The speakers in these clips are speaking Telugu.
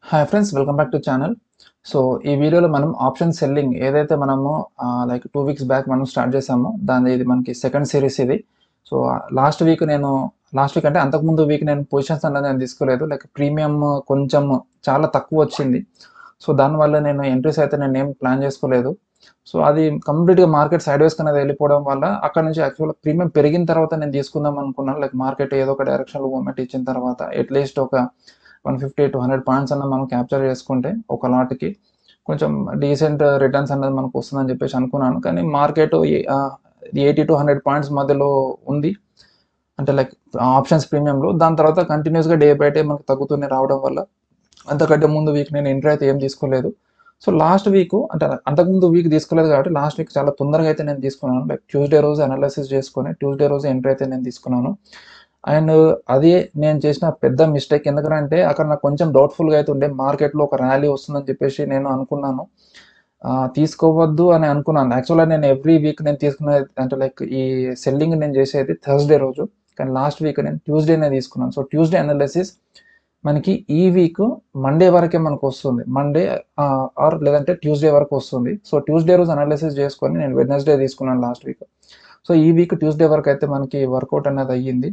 hi friends welcome back to channel so ఈ వీడియోలో మనం ఆప్షన్ సెల్లింగ్ ఏదైతే మనము లైక్ టూ వీక్స్ బ్యాక్ మనం స్టార్ట్ చేసామో దాని ఇది మనకి సెకండ్ సిరీస్ ఇది సో లాస్ట్ వీక్ నేను లాస్ట్ వీక్ అంటే అంతకుముందు వీక్ నేను పొజిషన్స్ అనేది నేను తీసుకోలేదు లైక్ ప్రీమియం కొంచెం చాలా తక్కువ వచ్చింది సో దానివల్ల నేను ఎంట్రీస్ అయితే నేను ఏం ప్లాన్ చేసుకోలేదు సో అది కంప్లీట్గా మార్కెట్ సైడ్ వేస్ అనేది వెళ్ళిపోవడం వల్ల అక్కడ నుంచి యాక్చువల్గా ప్రీమియం పెరిగిన తర్వాత నేను తీసుకుందాం అనుకున్నాను లైక్ మార్కెట్ ఏదో ఒక డైరెక్షన్లో మూవ్మెంట్ ఇచ్చిన తర్వాత అట్లీస్ట్ ఒక one fifty two hundred points అన్న మనం క్యాప్చర్ చేసుకుంటే ఒక లాట్కి కొంచెం డీసెంట్ రిటర్న్స్ అనేది మనకు వస్తుందని చెప్పేసి అనుకున్నాను కానీ market eighty to hundred points మధ్యలో ఉంది అంటే లైక్ ఆప్షన్స్ ప్రీమియంలో దాని తర్వాత కంటిన్యూస్గా డే బై డే మనకు తగ్గుతూనే రావడం వల్ల అంతకంటే ముందు వీక్ నేను ఎంట్రీ అయితే ఏం తీసుకోలేదు సో లాస్ట్ వీక్ అంటే అంతకుముందు వీక్ తీసుకోలేదు కాబట్టి లాస్ట్ వీక్ చాలా తొందరగా అయితే నేను తీసుకున్నాను లైక్ ట్యూస్డే రోజు అనాలిసిస్ చేసుకొని ట్యూస్డే రోజు ఎంట్రీ అయితే నేను తీసుకున్నాను అండ్ అది నేను చేసిన పెద్ద మిస్టేక్ ఎందుకంటే అక్కడ నాకు కొంచెం డౌట్ఫుల్గా అయితే ఉండే మార్కెట్లో ఒక ర్యాలీ వస్తుందని చెప్పేసి నేను అనుకున్నాను తీసుకోవద్దు అని అనుకున్నాను యాక్చువల్గా నేను ఎవ్రీ వీక్ నేను తీసుకునే అంటే లైక్ ఈ సెల్లింగ్ నేను చేసేది థర్స్డే రోజు కానీ లాస్ట్ వీక్ నేను ట్యూస్డేనే తీసుకున్నాను సో ట్యూస్డే అనాలిసిస్ మనకి ఈ వీక్ మండే వరకే మనకు వస్తుంది మండే ఆర్ లేదంటే ట్యూస్డే వరకు వస్తుంది సో ట్యూస్డే రోజు అనాలిసిస్ చేసుకొని నేను వెడ్నెస్డే తీసుకున్నాను లాస్ట్ వీక్ సో ఈ వీక్ ట్యూస్డే వరకు అయితే మనకి వర్కౌట్ అనేది అయ్యింది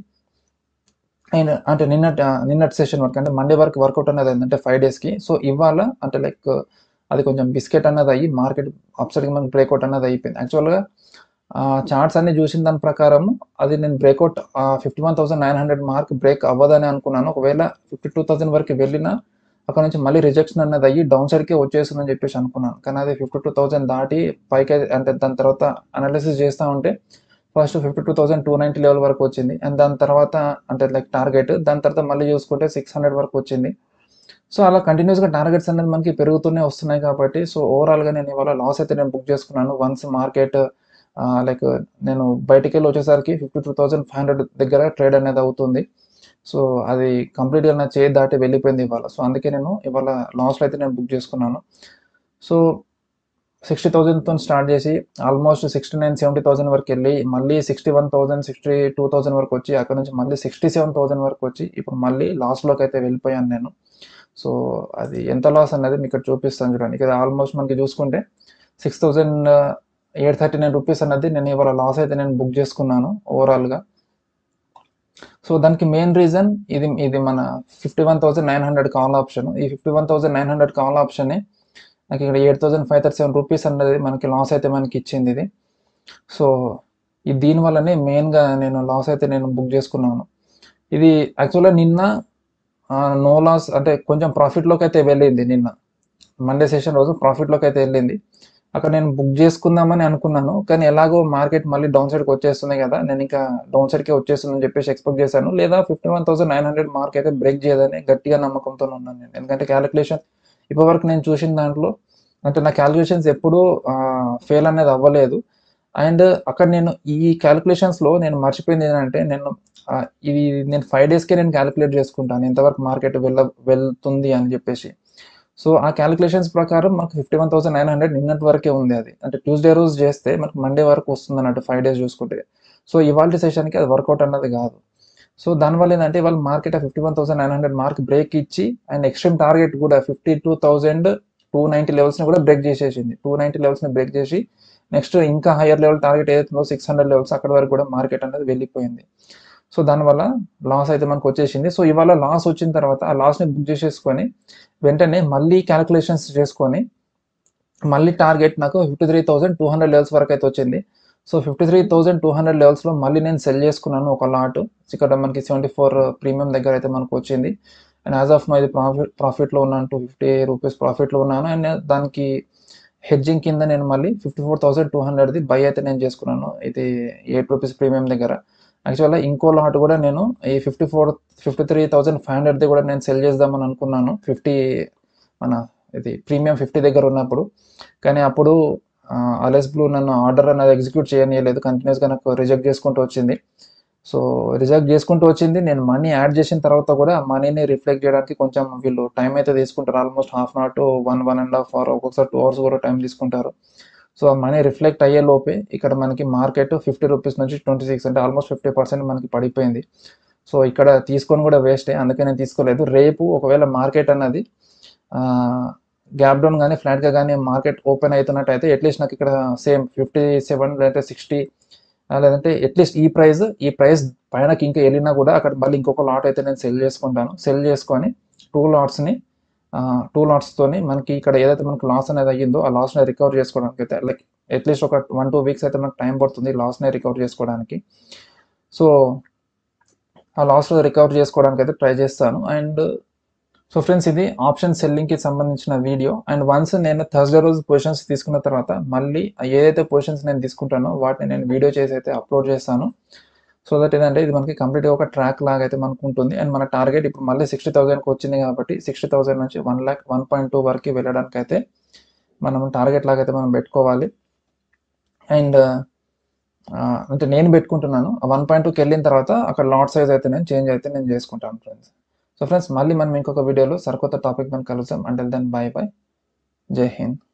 అండ్ అంటే నిన్నటి నిన్నటి సెషన్ వరకు అంటే మండే వరకు వర్కౌట్ అనేది అయిందంటే ఫైవ్ డేస్కి సో ఇవాళ అంటే లైక్ అది కొంచెం బిస్కెట్ అనేది అయ్యి మార్కెట్ అప్సైడ్కి మనకి బ్రేక్అవుట్ అనేది అయిపోయింది యాక్చువల్గా చార్ట్స్ అన్ని చూసిన దాని ప్రకారం అది నేను breakout fifty one thousand nine hundred mark break అవ్వదని అనుకున్నాను ఒకవేళ ఫిఫ్టీ టూ థౌసండ్ వరకు వెళ్ళినా అక్కడ నుంచి మళ్ళీ రిజెక్షన్ అనేది అయ్యి డౌన్ సైడ్కే వచ్చేస్తుందని చెప్పేసి అనుకున్నాను కానీ అది ఫిఫ్టీ టూ థౌసండ్ దాటి పైకి అంటే దాని తర్వాత అనాలిసిస్ చేస్తూ ఉంటే first fifty two thousand two ninety level వరకు వచ్చింది అండ్ దాని తర్వాత అంటే లైక్ టార్గెట్ దాని తర్వాత మళ్ళీ చూసుకుంటే సిక్స్ హండ్రెడ్ వరకు వచ్చింది సో అలా కంటిన్యూస్గా టార్గెట్స్ అనేది మనకి పెరుగుతూనే వస్తున్నాయి కాబట్టి సో ఓవరాల్గా నేను ఇవాళ లాస్ అయితే నేను బుక్ చేసుకున్నాను వన్స్ మార్కెట్ లైక్ నేను బయటికి వెళ్ళి వచ్చేసరికి fifty two thousand five hundred దగ్గర ట్రేడ్ అనేది అవుతుంది సో అది కంప్లీట్గా నా చేయి దాటి వెళ్ళిపోయింది ఇవాళ సో అందుకే నేను ఇవాళ లాస్లో అయితే నేను బుక్ చేసుకున్నాను సో సిక్స్టీ థౌజండ్తో స్టార్ట్ చేసి almost sixty nine seventy thousand వరకు వెళ్ళి మళ్ళీ sixty one thousand sixty two thousand వరకు వచ్చి అక్కడ నుంచి మళ్ళీ సిక్స్టీ సెవెన్ థౌసండ్ వరకు వచ్చి ఇప్పుడు మళ్ళీ లాస్లోకి అయితే వెళ్ళిపోయాను నేను సో అది ఎంత లాస్ అనేది మీకు ఇక్కడ చూపిస్తాను చూడండి ఇక్కడ ఆల్మోస్ట్ మనకి చూసుకుంటే six thousand eight thirty nine rupees అనేది నేను ఇవాళ లాస్ అయితే నేను బుక్ చేసుకున్నాను ఓవరాల్గా సో దానికి మెయిన్ రీజన్ ఇది ఇది మన fifty one thousand nine hundred call option ఈ fifty one thousand nine hundred call option నాకు ఇక్కడ eight thousand five thirty seven rupees అనేది మనకి లాస్ అయితే మనకి ఇచ్చింది ఇది సో ఇది దీనివల్లనే మెయిన్గా నేను లాస్ అయితే నేను బుక్ చేసుకున్నాను ఇది యాక్చువల్గా నిన్న నో లాస్ అంటే కొంచెం ప్రాఫిట్లోకి అయితే వెళ్ళింది నిన్న మండే సెషన్ రోజు ప్రాఫిట్లోకి అయితే వెళ్ళింది అక్కడ నేను బుక్ చేసుకుందామని అనుకున్నాను కానీ ఎలాగో మార్కెట్ మళ్ళీ డౌన్ సైడ్కి వచ్చేస్తుంది కదా నేను ఇంకా డౌన్ సైడ్కే వచ్చేస్తుందని చెప్పేసి ఎక్స్పెక్ట్ చేశాను లేదా fifty one thousand nine hundred mark అయితే బ్రేక్ చేయదని గట్టిగా నమ్మకంతో ఉన్నాను నేను ఎందుకంటే క్యాలిక్యులేషన్ ఇప్పటివరకు నేను చూసిన దాంట్లో అంటే నా క్యాలిక్యులేషన్స్ ఎప్పుడూ ఫెయిల్ అనేది అవ్వలేదు అండ్ అక్కడ నేను ఈ క్యాలిక్యులేషన్స్లో నేను మర్చిపోయింది ఏంటంటే నేను ఇది నేను ఫైవ్ డేస్కే నేను క్యాలిక్యులేట్ చేసుకుంటాను ఎంతవరకు మార్కెట్ వెళ్ళ వెళ్తుంది అని చెప్పేసి సో ఆ క్యాలిక్యులేషన్స్ ప్రకారం మనకు fifty one thousand nine hundred నిన్నటి వరకే ఉంది అది అంటే ట్యూస్డే రోజు చేస్తే మనకు మండే వరకు వస్తుంది అన్నట్టు ఫైవ్ డేస్ చూసుకుంటే సో ఇవాళ సెషన్కి అది వర్కౌట్ అన్నది కాదు సో దానివల్ల ఏంటంటే ఇవాళ market fifty one thousand nine hundred mark break ఇచ్చి అండ్ ఎక్స్ట్రీమ్ టార్గెట్ కూడా fifty two thousand two ninety లెవెల్స్ని కూడా బ్రేక్ చేసేసింది టూ నైంటీ లెవెల్స్ని బ్రేక్ చేసి నెక్స్ట్ ఇంకా హయ్యర్ లెవెల్ టార్గెట్ ఏదైతుందో సిక్స్ హండ్రెడ్ లెవెల్స్ అక్కడ వరకు కూడా మార్కెట్ అనేది వెళ్ళిపోయింది సో దానివల్ల లాస్ అయితే మనకు వచ్చేసింది సో ఇవాళ లాస్ వచ్చిన తర్వాత ఆ లాస్ని బుక్ చేసేసుకొని వెంటనే మళ్ళీ క్యాలిక్యులేషన్స్ చేసుకొని మళ్ళీ టార్గెట్ నాకు fifty three thousand two hundred levels వరకు అయితే వచ్చింది so fifty three thousand two hundred లెవెల్స్లో మళ్ళీ నేను సెల్ చేసుకున్నాను ఒక లాట్ ఇక్కడ మనకి సెవెంటీ ఫోర్ ప్రీమియం దగ్గర అయితే మనకు వచ్చింది అండ్ యాజ్ ఆఫ్ నో ఇది ప్రాఫిట్ ప్రాఫిట్లో ఉన్నాను టూ ఫిఫ్టీ రూపీస్ ప్రాఫిట్లో ఉన్నాను అండ్ దానికి హెడ్జింగ్ కింద నేను మళ్ళీ ఫిఫ్టీ ఫోర్ థౌసండ్ టూ హండ్రెడ్ది బై అయితే నేను చేసుకున్నాను ఇది ఎయిట్ రూపీస్ ప్రీమియం దగ్గర యాక్చువల్గా ఇంకో లాట్ కూడా నేను ఈ fifty four fifty three thousand five హండ్రెడ్ది కూడా నేను సెల్ చేద్దామని అనుకున్నాను ఫిఫ్టీ మన ఇది ప్రీమియం ఫిఫ్టీ దగ్గర ఉన్నప్పుడు కానీ అప్పుడు అలెస్ బ్లూ నన్ను ఆర్డర్ అనేది ఎగ్జిక్యూట్ చేయనీయలేదు కంటిన్యూస్గా నాకు రిజెక్ట్ చేసుకుంటూ వచ్చింది సో రిజెక్ట్ చేసుకుంటూ వచ్చింది నేను మనీ యాడ్ చేసిన తర్వాత కూడా మనీని రిఫ్లెక్ట్ చేయడానికి కొంచెం వీళ్ళు టైం అయితే తీసుకుంటారు almost half an hour to one one and half hour ఒక్కొక్కసారి టూ అవర్స్ కూడా టైం తీసుకుంటారు సో ఆ మనీ రిఫ్లెక్ట్ అయ్యే లోపే ఇక్కడ మనకి మార్కెట్ ఫిఫ్టీ రూపీస్ నుంచి ట్వంటీ సిక్స్ అంటే ఆల్మోస్ట్ ఫిఫ్టీ పర్సెంట్ మనకి పడిపోయింది సో ఇక్కడ తీసుకొని కూడా వేస్టే అందుకే నేను తీసుకోలేదు రేపు ఒకవేళ మార్కెట్ అన్నది గ్యాప్ డౌన్ కానీ ఫ్లాట్గా కానీ మార్కెట్ ఓపెన్ అవుతున్నట్టు అయితే అట్లీస్ట్ నాకు ఇక్కడ సేమ్ ఫిఫ్టీ సెవెన్ లేదంటే సిక్స్టీ లేదంటే అట్లీస్ట్ ఈ ప్రైస్ ఈ ప్రైస్ పైనకి ఇంకా వెళ్ళినా కూడా అక్కడ మళ్ళీ ఇంకొక లాట్ అయితే నేను సెల్ చేసుకుంటాను సెల్ చేసుకొని టూ లాట్స్ని టూ లాట్స్తోని మనకి ఇక్కడ ఏదైతే మనకు లాస్ అనేది అయ్యిందో ఆ లాస్ని రికవర్ చేసుకోవడానికి అయితే లైక్ అట్లీస్ట్ ఒక వన్ టూ వీక్స్ అయితే మనకు టైం పడుతుంది లాస్ని రికవర్ చేసుకోవడానికి సో ఆ లాస్ రికవర్ చేసుకోవడానికి అయితే ట్రై చేస్తాను అండ్ సో ఫ్రెండ్స్ ఇది ఆప్షన్ సెల్లింగ్కి సంబంధించిన వీడియో అండ్ వన్స్ నేను థర్స్డే రోజు పొజిషన్స్ తీసుకున్న తర్వాత మళ్ళీ ఏదైతే పొజిషన్స్ నేను తీసుకుంటానో వాటిని నేను వీడియో చేసి అయితే అప్లోడ్ చేస్తాను సో దట్ ఏంటంటే ఇది మనకి కంప్లీట్గా ఒక ట్రాక్ లాగా అయితే మనకు ఉంటుంది అండ్ మన టార్గెట్ ఇప్పుడు మళ్ళీ సిక్స్టీ థౌసండ్కి వచ్చింది కాబట్టి సిక్స్టీ థౌసండ్ నుంచి one lakh one point two వరకు వెళ్ళడానికి అయితే మనం టార్గెట్ లాగా అయితే మనం పెట్టుకోవాలి అండ్ అంటే నేను పెట్టుకుంటున్నాను వన్ పాయింట్ టూకి వెళ్ళిన తర్వాత అక్కడ లాట్ సైజ్ అయితే నేను చేంజ్ అయితే నేను చేసుకుంటాను ఫ్రెండ్స్ సో ఫ్రెండ్స్ మళ్ళీ మనం ఇంకొక వీడియోలో సరికొత్త టాపిక్ మనం కలుస్తాం అంటే దెన్ బాయ్ బాయ్ జై హింద్